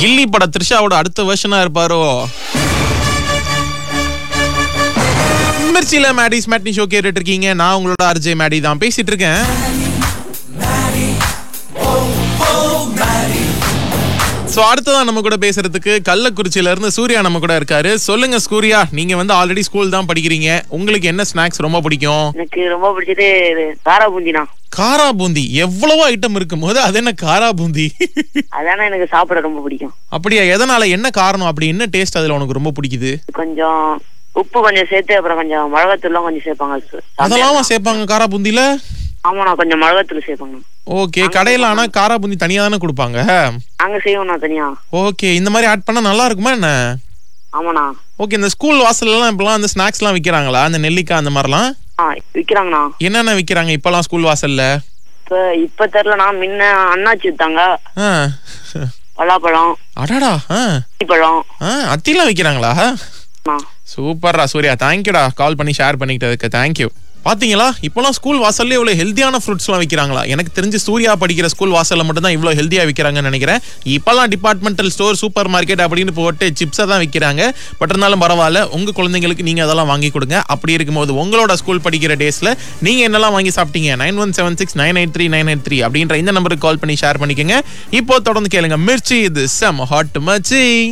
கில்லி பட த்ரிஷாவோட அடுத்த வெர்ஷனா இருப்பாரோ மிர்ச்சில மேடிஸ் மேட்னி ஷோ கேட்டுட்டு இருக்கீங்க நான் உங்களோட ஆர்ஜே மேடி தான் பேசிட்டு இருக்கேன் சோ அடுத்ததான் நம்ம கூட பேசுறதுக்கு கள்ளக்குறிச்சியில இருந்து சூர்யா நம்ம கூட இருக்காரு சொல்லுங்க சூர்யா நீங்க வந்து ஆல்ரெடி ஸ்கூல் தான் படிக்கிறீங்க உங்களுக்கு என்ன ஸ்நாக்ஸ் ரொம்ப பிடிக்கும் எனக்கு ரொம்ப பிடிச்சது இது காரா பூந்தினா காரா பூந்தி எவ்வளவோ ஐட்டம் இருக்கும் போது அது என்ன காரா பூந்தி அதானே எனக்கு சாப்பிட ரொம்ப பிடிக்கும் அப்படியா எதனால என்ன காரணம் அப்படி என்ன டேஸ்ட் அதுல உனக்கு ரொம்ப பிடிக்குது கொஞ்சம் உப்பு கொஞ்சம் சேர்த்து அப்புறம் கொஞ்சம் மிளகாத்தூள்லாம் கொஞ்சம் சேர்ப்பாங்க சு- அதெல்லாம் சேர்ப்பாங்க காரா பூந்தில ஆமாண்ணா கொஞ்சம் மிளகாத்தூள் சேர்ப்பாங்க ஓகே கடையில ஆனா காரா பூந்தி தனியா தானே கொடுப்பாங்க நாங்க செய்வோம்ண்ணா தனியா ஓகே இந்த மாதிரி ஆட் பண்ணா நல்லா இருக்குமா என்ன ஆமாண்ணா ஓகே இந்த ஸ்கூல் வாசல்ல எல்லாம் இப்பெல்லாம் அந்த ஸ்நாக்ஸ் எல்லாம் விக்கிறாங்களா அந்த நெல்லிக்காய் அந்த மாதிரிலாம் ஆ விக்கிறாங்கண்ணா என்னென்ன விக்கிறாங்க இப்பெல்லாம் ஸ்கூல் வாசல்ல இப்ப இப்ப தெரிலண்ணா முன்ன அண்ணாச்சி வித்தாங்க ஆ. பலாப்பழம் அடாடா ஆ பழம் ஆ அத்திலாம் விக்கிறாங்களா சூப்பர்ரா சூர்யா தேங்க்யூடா கால் பண்ணி ஷேர் பண்ணிக்கிட்டதுக்கு தேங்க்யூ பாத்தீங்களா இப்போலாம் ஸ்கூல் வாசல்ல இவ்வளவு ஹெல்த்தியான ஃப்ரூட்ஸ்லாம் விற்கிறாங்களா எனக்கு தெரிஞ்சு சூர்யா படிக்கிற ஸ்கூல் வாசல்ல மட்டும் தான் இவ்வளவு ஹெல்த்தியா விற்கிறாங்கன்னு நினைக்கிறேன் இப்போலாம் டிபார்ட்மெண்டல் ஸ்டோர் சூப்பர் மார்க்கெட் அப்படின்னு போட்டு சிப்ஸை தான் விற்கிறாங்க பட் இருந்தாலும் பரவாயில்ல உங்க குழந்தைங்களுக்கு நீங்க அதெல்லாம் வாங்கி கொடுங்க அப்படி இருக்கும்போது உங்களோட ஸ்கூல் படிக்கிற டேஸ்ல நீங்க என்னெல்லாம் வாங்கி சாப்பிட்டீங்க nine one seven six nine eight three nine eight three அப்படின்ற இந்த நம்பருக்கு கால் பண்ணி ஷேர் பண்ணிக்கோங்க இப்போ தொடர்ந்து கேளுங்க மிர்ச்சி இது செம் ஹாட் மச்சி